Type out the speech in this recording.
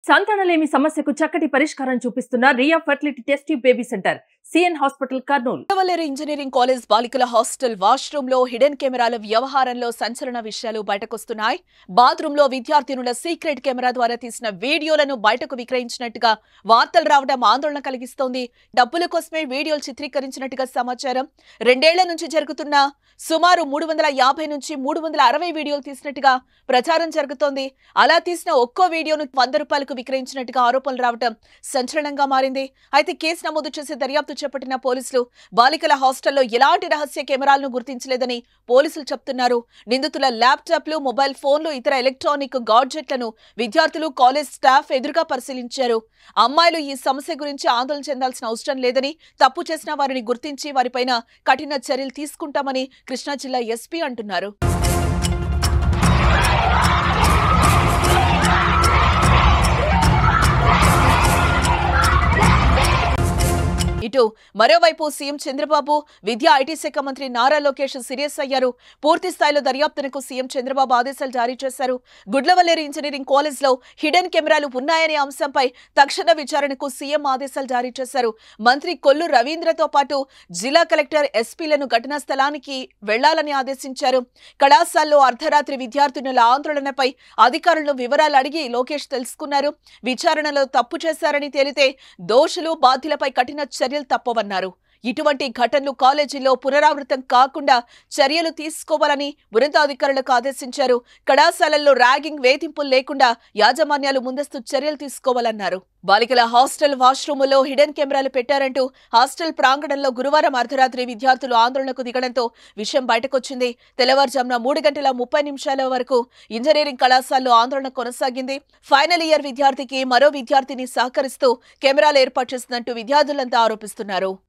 సంతానలేమి సమస్యకు చక్కటి పరిష్కారం చూపిస్తున్న Riya fertility test baby centre CN hospital Kurnool Kavaleru engineering college బాలికల హాస్టల్ వాష్రూమ్ లో హిడెన్ కెమెరాల వ్యవహారంలో సంచలన విషయాలు బయటకొస్తున్నాయి బాత్రూమ్ లో విద్యార్థినుల సీక్రెట్ కెమెరా ద్వారా తీసిన వీడియోలను బయటకు విక్రయించినట్టుగా వార్తలు రావడం ఆందోళన కలిగిస్తోంది డబ్బుల కోసమే వీడియోలు చిత్రీకరించినట్టుగా సమాచారం రెండేళ్ల నుంచి జరుగుతున్న సుమారు మూడు వందల యాభై నుంచి మూడు వందల అరవై వీడియోలు తీసినట్టుగా ప్రచారం జరుగుతోంది అలా తీసిన ఒక్కో వీడియోను వంద రూపాయలకు విక్రయించినట్టుగా ఆరోపణలు రావడం సంచలనంగా మారింది అయితే కేసు నమోదు చేసి దర్యాప్తు చేపట్టిన పోలీసులు బాలికల హాస్టల్లో ఎలాంటి రహస్య కెమెరాలను గుర్తించలేదని పోలీసులు చెప్తున్నారు నిందితుల ల్యాప్టాప్లు మొబైల్ ఫోన్లు ఇతర ఎలక్ట్రానిక్ గాడ్జెట్లను విద్యార్థులు కాలేజ్ స్టాఫ్ ఎదురుగా పరిశీలించారు అమ్మాయిలు ఈ సమస్య గురించి ఆందోళన చెందాల్సిన అవసరం లేదని తప్పు చేసిన వారిని గుర్తించి వారిపైన కఠిన చర్యలు తీసుకుంటామని కృష్ణా జిల్లా ఎస్పీ అంటున్నారు ఇటు మరోవైపు సీఎం చంద్రబాబు విద్యా ఐటీ శాఖ మంత్రి నారా లోకేష్ సీరియస్ అయ్యారు పూర్తి స్థాయిలో దర్యాప్తునకు సీఎం చంద్రబాబు ఆదేశాలు జారీ చేశారు గుడ్లవల్లేరు ఇంజనీరింగ్ కాలేజ్ లో హిడెన్ కెమెరాలు ఉన్నాయనే అంశంపై తక్షణ విచారణకు సీఎం ఆదేశాలు జారీ చేశారు మంత్రి కొల్లు రవీంద్రతో పాటు జిల్లా కలెక్టర్ ఎస్పీలను ఘటనా స్థలానికి వెళ్లాలని ఆదేశించారు కళాశాలలో అర్ధరాత్రి విద్యార్థినుల ఆందోళనపై అధికారులను వివరాలు అడిగి లోకేష్ తెలుసుకున్నారు విచారణలో తప్పు చేశారని తేలితే దోషులు బాధ్యులపై కఠిన చర్యలు తప్పవన్నారు ఇటువంటి ఘటనలు కాలేజీలో పునరావృతం కాకుండా చర్యలు తీసుకోవాలని ఉన్నతాధికారులకు ఆదేశించారు కళాశాలల్లో ర్యాగింగ్ వేధింపులు లేకుండా యాజమాన్యాలు ముందస్తు చర్యలు తీసుకోవాలన్నారు బాలికల హాస్టల్ వాష్రూములో హిడెన్ కెమెరాలు పెట్టారంటూ హాస్టల్ ప్రాంగణంలో గురువారం అర్ధరాత్రి విద్యార్థులు ఆందోళనకు దిగడంతో విషయం బయటకొచ్చింది తెల్లవారుజామున మూడు గంటల ముప్పై నిమిషాల వరకు ఇంజనీరింగ్ కళాశాలలో ఆందోళన కొనసాగింది ఫైనల్ ఇయర్ విద్యార్థికి మరో విద్యార్థిని సహకరిస్తూ కెమెరాలు ఏర్పాటు చేసినట్టు విద్యార్థులంతా ఆరోపిస్తున్నారు